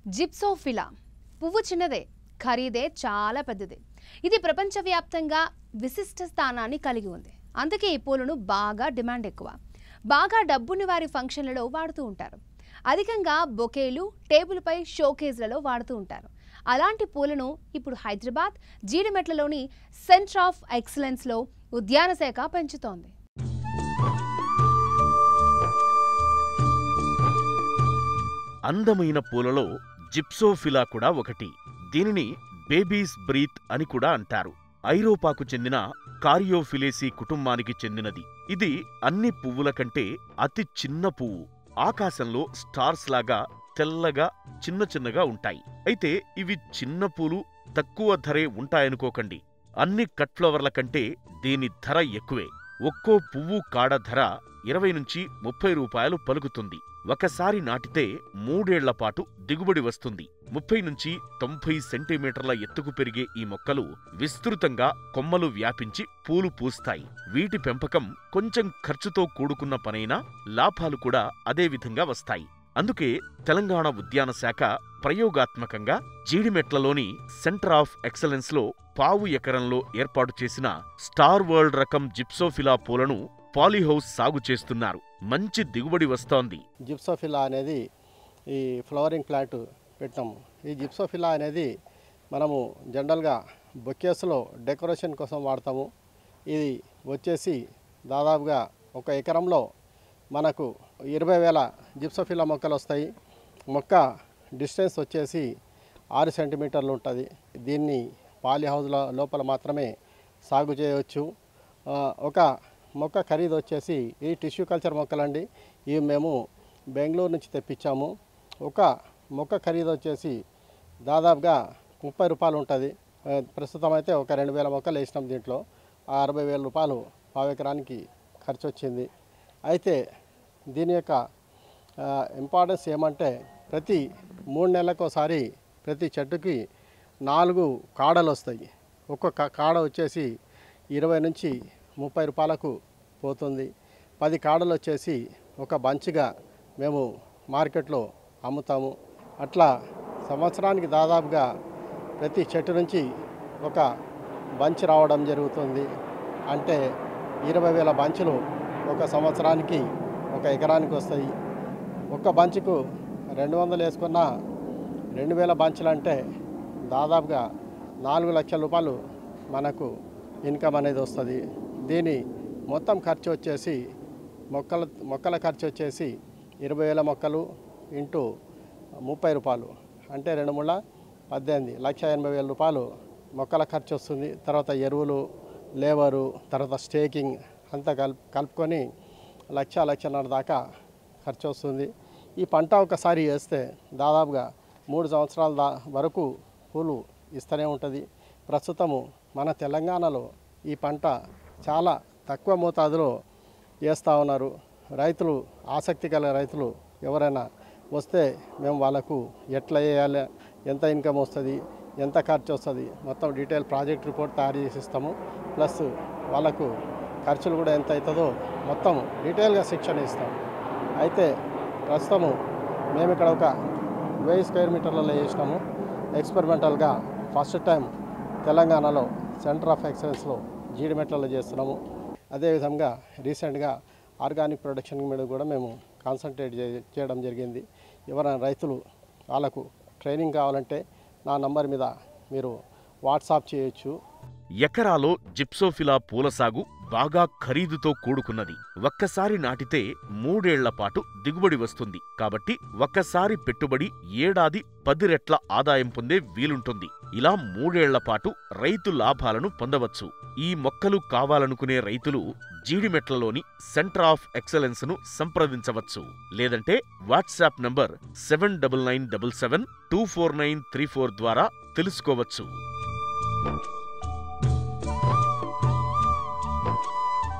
gypsophila పువ్వు చిన్నదే ఖరీదే చాలా పెద్దది ఇది ప్రపంచవ్యాప్తంగా విశిష్ట స్థానాన్ని కలిగి ఉంది అందుకే ఈ పూలను బాగా డిమాండ్ ఎక్కువ బాగా డబ్బుని వారి ఫంక్షన్లలో వాడుతూ ఉంటారు అధికంగా బొకేలు టేబుల్పై షోకేజ్లలో వాడుతూ ఉంటారు అలాంటి పూలను ఇప్పుడు హైదరాబాద్ జీడిమెట్లలోని సెంటర్ ఆఫ్ ఎక్సలెన్స్లో ఉద్యాన శాఖ పెంచుతోంది అందమైన పూలలో జిప్సోఫిలా కూడా ఒకటి దీనిని బేబీస్ బ్రీత్ అని కూడా అంటారు ఐరోపాకు చెందిన కారియోఫిలేసి కుటుంబానికి చెందినది ఇది అన్ని పువ్వుల కంటే అతి చిన్న పువ్వు ఆకాశంలో స్టార్స్ లాగా తెల్లగా చిన్న చిన్నగా ఉంటాయి అయితే ఇవి చిన్న పూలు తక్కువ ధరే ఉంటాయనుకోకండి అన్ని కట్ ఫ్లవర్ల కంటే దీని ధర ఎక్కువే ఒక్కో పువ్వు కాడ ధర ఇరవై నుంచి ముప్పై రూపాయలు పలుకుతుంది ఒకసారి నాటితే మూడేళ్ల పాటు దిగుబడి వస్తుంది ముప్పై నుంచి తొంభై సెంటీమీటర్ల ఎత్తుకు పెరిగే ఈ మొక్కలు విస్తృతంగా కొమ్మలు వ్యాపించి పూలు పూస్తాయి వీటి పెంపకం కొంచెం ఖర్చుతో కూడుకున్న పనైనా లాభాలు కూడా అదే విధంగా వస్తాయి అందుకే తెలంగాణ ఉద్యాన శాఖ ప్రయోగాత్మకంగా జీడిమెట్లలోని సెంటర్ ఆఫ్ ఎక్సలెన్స్ లో పావు ఎకరంలో ఏర్పాటు చేసిన స్టార్ వరల్డ్ రకం జిప్సోఫిలా పూలను పాలీహౌస్ సాగు చేస్తున్నారు మంచి దిగుబడి వస్తోంది జిప్సోఫిలా అనేది ఈ ఫ్లవరింగ్ ప్లాంట్ పెట్టాము ఈ జిప్సోఫిలా అనేది మనము జనరల్గా బొకేస్లో డెకరేషన్ కోసం వాడతాము ఇది వచ్చేసి దాదాపుగా ఒక ఎకరంలో మనకు ఇరవై వేల జిప్సోఫిలా మొక్కలు వస్తాయి మొక్క డిస్టెన్స్ వచ్చేసి ఆరు సెంటీమీటర్లు ఉంటుంది దీన్ని పాలీ హౌస్ల లోపల మాత్రమే సాగు చేయవచ్చు ఆ, ఒక మొక్క ఖరీదు వచ్చేసి ఈ టిష్యూ కల్చర్ మొక్కలండి ఇవి మేము బెంగళూరు నుంచి తెప్పించాము ఒక మొక్క ఖరీదు వచ్చేసి దాదాపుగా ముప్పై రూపాయలు ఉంటుంది ఆ, ప్రస్తుతం అయితే ఒక రెండు వేల మొక్కలు వేసినాం దీంట్లో ఆ అరవై వేల రూపాయలు పావు ఎకరానికి ఖర్చు వచ్చింది అయితే దీని యొక్క ఇంపార్టెన్స్ ఏమంటే ప్రతి మూడు నెలలకు ఒకసారి ప్రతి చెట్టుకి నాలుగు కాడలు వస్తాయి ఒక్కొక్క కాడ వచ్చేసి ఇరవై నుంచి ముప్పై రూపాయలకు పోతుంది పది కాడలు వచ్చేసి ఒక బంచ్గా మేము మార్కెట్లో అమ్ముతాము అట్లా సంవత్సరానికి దాదాపుగా ప్రతి చెట్టు నుంచి ఒక బంచ్ రావడం జరుగుతుంది అంటే ఇరవై వేల బంచులు ఒక సంవత్సరానికి ఒక ఎకరానికి వస్తాయి ఒక్క బంచ్కు రెండు వందలు వేసుకున్న రెండు వేల బంచులు అంటే దాదాపుగా నాలుగు లక్షల రూపాయలు మనకు ఇన్కమ్ అనేది వస్తుంది దీని మొత్తం ఖర్చు వచ్చేసి మొక్కల మొక్కల ఖర్చు వచ్చేసి ఇరవై వేల మొక్కలు ఇంటూ ముప్పై రూపాయలు అంటే రెండు మూల పద్దెనిమిది లక్ష ఎనభై వేల రూపాయలు మొక్కల ఖర్చు వస్తుంది తర్వాత ఎరువులు లేబరు తర్వాత స్టేకింగ్ అంతా కలుపు కలుపుకొని లక్ష లక్షన్నర దాకా ఖర్చు వస్తుంది ఈ పంట ఒకసారి వేస్తే దాదాపుగా మూడు సంవత్సరాల దా వరకు పూలు ఇస్తూనే ఉంటుంది ప్రస్తుతము మన తెలంగాణలో ఈ పంట చాలా తక్కువ మోతాదులో వేస్తూ ఉన్నారు రైతులు ఆసక్తి గల రైతులు ఎవరైనా వస్తే మేము వాళ్ళకు ఎట్లా వేయాలి ఎంత ఇన్కమ్ వస్తుంది ఎంత ఖర్చు వస్తుంది మొత్తం డీటెయిల్ ప్రాజెక్ట్ రిపోర్ట్ తయారు చేసి ఇస్తాము ప్లస్ వాళ్ళకు ఖర్చులు కూడా ఎంత అవుతుందో మొత్తం డీటెయిల్గా శిక్షణ ఇస్తాం అయితే ప్రస్తుతము మేము ఇక్కడ ఒక వెయ్యి స్క్వేర్ మీటర్లలో చేసినాము ఎక్స్పెరిమెంటల్గా ఫస్ట్ టైం తెలంగాణలో సెంటర్ ఆఫ్ ఎక్సలెన్స్లో జీడిమెట్లలో చేస్తున్నాము అదేవిధంగా రీసెంట్గా ఆర్గానిక్ ప్రొడక్షన్ మీద కూడా మేము కాన్సన్ట్రేట్ చే- చేయడం జరిగింది ఎవరైనా రైతులు వాళ్ళకు ట్రైనింగ్ కావాలంటే నా నంబర్ మీద మీరు వాట్సాప్ చేయొచ్చు ఎకరాలో జిప్సోఫిలా పూల సాగు బాగా ఖరీదుతో కూడుకున్నది ఒక్కసారి నాటితే మూడేళ్ల పాటు దిగుబడి వస్తుంది కాబట్టి ఒక్కసారి పెట్టుబడి ఏడాది పది రెట్ల ఆదాయం పొందే వీలుంటుంది ఇలా మూడేళ్ల పాటు రైతు లాభాలను పొందవచ్చు ఈ మొక్కలు కావాలనుకునే రైతులు జీడిమెట్లలోని సెంటర్ ఆఫ్ ఎక్సలెన్స్ ను సంప్రదించవచ్చు లేదంటే WhatsApp number seven double nine double seven two four nine three four ద్వారా తెలుసుకోవచ్చు